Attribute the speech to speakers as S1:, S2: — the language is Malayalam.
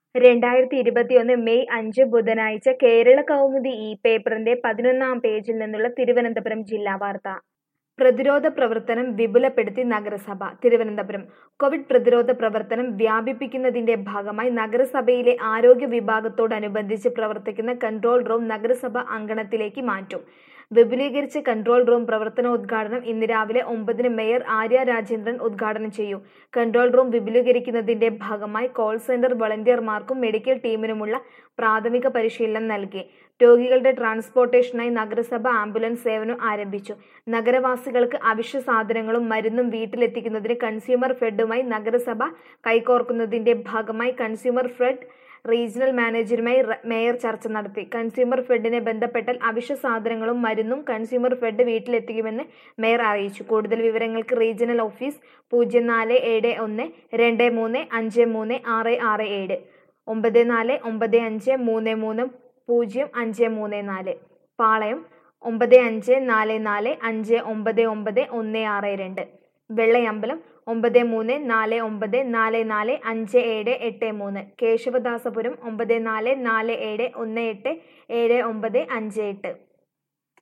S1: രണ്ടായിരത്തി ഇരുപത്തിയൊന്ന് മെയ് അഞ്ച് ബുധനാഴ്ച കേരള കൗമുദി ഈ പേപ്പറിന്റെ പതിനൊന്നാം പേജിൽ നിന്നുള്ള തിരുവനന്തപുരം ജില്ലാ വാർത്ത പ്രതിരോധ പ്രവർത്തനം വിപുലപ്പെടുത്തി നഗരസഭ തിരുവനന്തപുരം കോവിഡ് പ്രതിരോധ പ്രവർത്തനം വ്യാപിപ്പിക്കുന്നതിന്റെ ഭാഗമായി നഗരസഭയിലെ ആരോഗ്യ വിഭാഗത്തോടനുബന്ധിച്ച് പ്രവർത്തിക്കുന്ന കൺട്രോൾ റൂം നഗരസഭ അങ്കണത്തിലേക്ക് മാറ്റും വിപുലീകരിച്ച കൺട്രോൾ റൂം പ്രവർത്തനോദ്ഘാടനം ഇന്ന് രാവിലെ ഒമ്പതിന് മേയർ ആര്യ രാജേന്ദ്രൻ ഉദ്ഘാടനം ചെയ്യും കൺട്രോൾ റൂം വിപുലീകരിക്കുന്നതിന്റെ ഭാഗമായി കോൾ സെന്റർ വളണ്ടിയർമാർക്കും മെഡിക്കൽ ടീമിനുമുള്ള പ്രാഥമിക പരിശീലനം നൽകി രോഗികളുടെ ട്രാൻസ്പോർട്ടേഷനായി നഗരസഭ ആംബുലൻസ് സേവനം ആരംഭിച്ചു നഗരവാസികൾക്ക് അവശ്യ സാധനങ്ങളും മരുന്നും വീട്ടിലെത്തിക്കുന്നതിന് കൺസ്യൂമർ ഫെഡുമായി നഗരസഭ കൈകോർക്കുന്നതിന്റെ ഭാഗമായി കൺസ്യൂമർ ഫെഡ് റീജിയണൽ മാനേജരുമായി റ- മേയർ ചർച്ച നടത്തി കൺസ്യൂമർ ഫെഡിനെ ബന്ധപ്പെട്ടാൽ അവശ്യ സാധനങ്ങളും മരുന്നും കൺസ്യൂമർ ഫെഡ് വീട്ടിലെത്തിക്കുമെന്ന് മേയർ അറിയിച്ചു കൂടുതൽ വിവരങ്ങൾക്ക് റീജിയണൽ ഓഫീസ് പൂജ്യം നാല് ഏഴ് ഒന്ന് രണ്ട് മൂന്ന് അഞ്ച് മൂന്ന് ആറ് ആറ് ഏഴ് ഒമ്പത് നാല് ഒമ്പത് അഞ്ച് മൂന്ന് മൂന്ന് പൂജ്യം അഞ്ച് മൂന്ന് നാല് പാളയം ഒമ്പത് അഞ്ച് നാല് നാല് അഞ്ച് ഒമ്പത് ഒമ്പത് ഒന്ന് ആറ് രണ്ട് വെള്ളയമ്പലം ഒമ്പത് മൂന്ന് നാല് ഒമ്പത് നാല് നാല് അഞ്ച് ഏഴ് എട്ട് മൂന്ന് കേശവദാസപുരം ഒമ്പത് നാല് നാല് ഏഴ് ഒന്ന് എട്ട് ഏഴ് ഒമ്പത് അഞ്ച് എട്ട്